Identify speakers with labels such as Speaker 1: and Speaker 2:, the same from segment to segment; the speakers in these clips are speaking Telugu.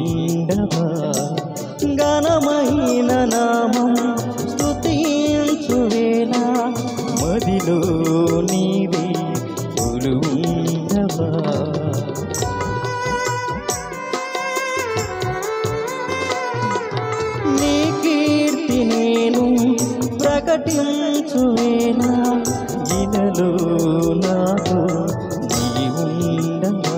Speaker 1: ఉండవా ఘనమైన నామం స్తుతించువేళ మదిలో నీవే ఉండవా నీ కీర్తి నేను ప్రకటించువేనా ఇలలో నాకు నీ ఉండవా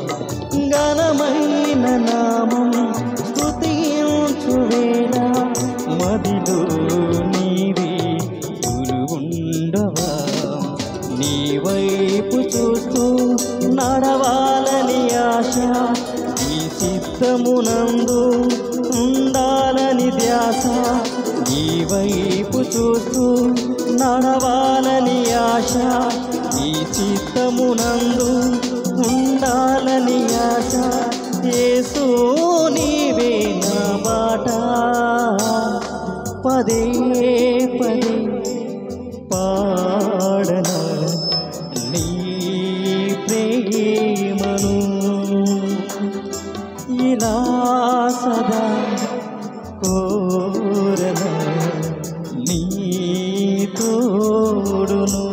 Speaker 1: ఘనమైన నామం స్తుతించువేనా మదిలో నీవే ఉండవా నీ వైపు చూస్తూ నడవాలని ఆశ ఈ చిత్తమునందు ఉండాలని ధ్యాస నీ వైపు చూస్తూ నడవాలని ఆశ ఈ చిత్తమునందు ఉండాలని ఆశ యేసు నీవే నా బాట పదే పదే పాడన నీ ప్రేమను ఇలా సదా కోరన నీ తోడును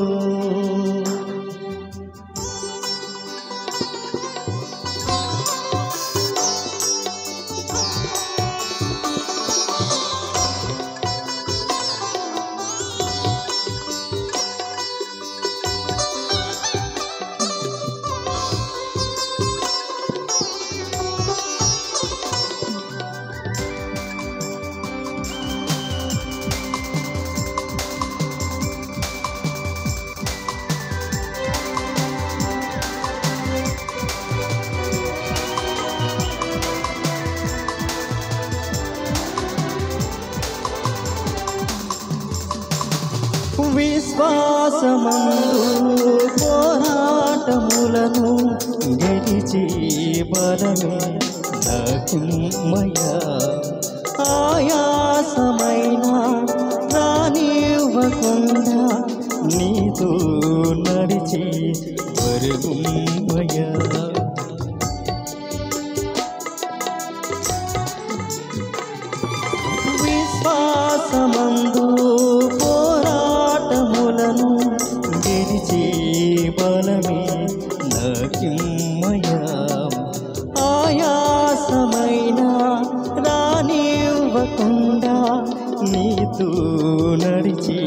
Speaker 1: విశ్వాసమందు పోరాటములను గెలిచి బలమే నాకుమయ ఆయాసమైన రానివ్వకుండా నీతో నడిచి వరుగుమయ విశ్వాసమందు పోరాటములను గెలిచి బలమే నాకిమ్మయ ఆయాసమైన రానివ్వకుండా నీతో నడిచి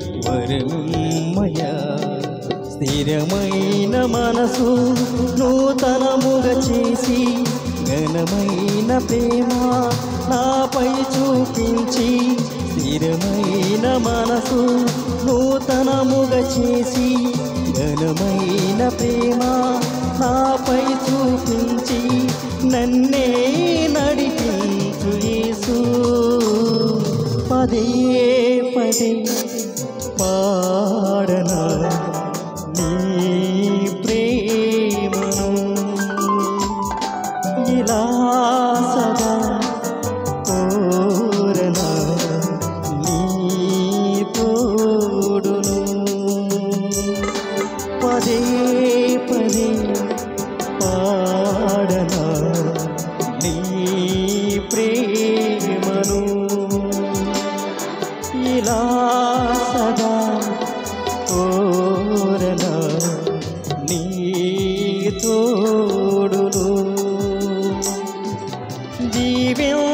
Speaker 1: వరమయ స్థిరమైన మనసు నూతనముగా చేసి ఘనమైన ప్రేమ నాపై చూపించి స్థిరమైన మనసు నూతనముగా చేసి ఘనమైన ప్రేమ నాపై చూపించి నన్నే నడిపించు యేసు పదే పదే పాడనా నీ ప్రేమను ఇలా సదా కోరనా నీ తోడును పదే పదే పాడనా నీ ప్రేమను ఇలా సదా కోరనా నీ తోడును జీవించ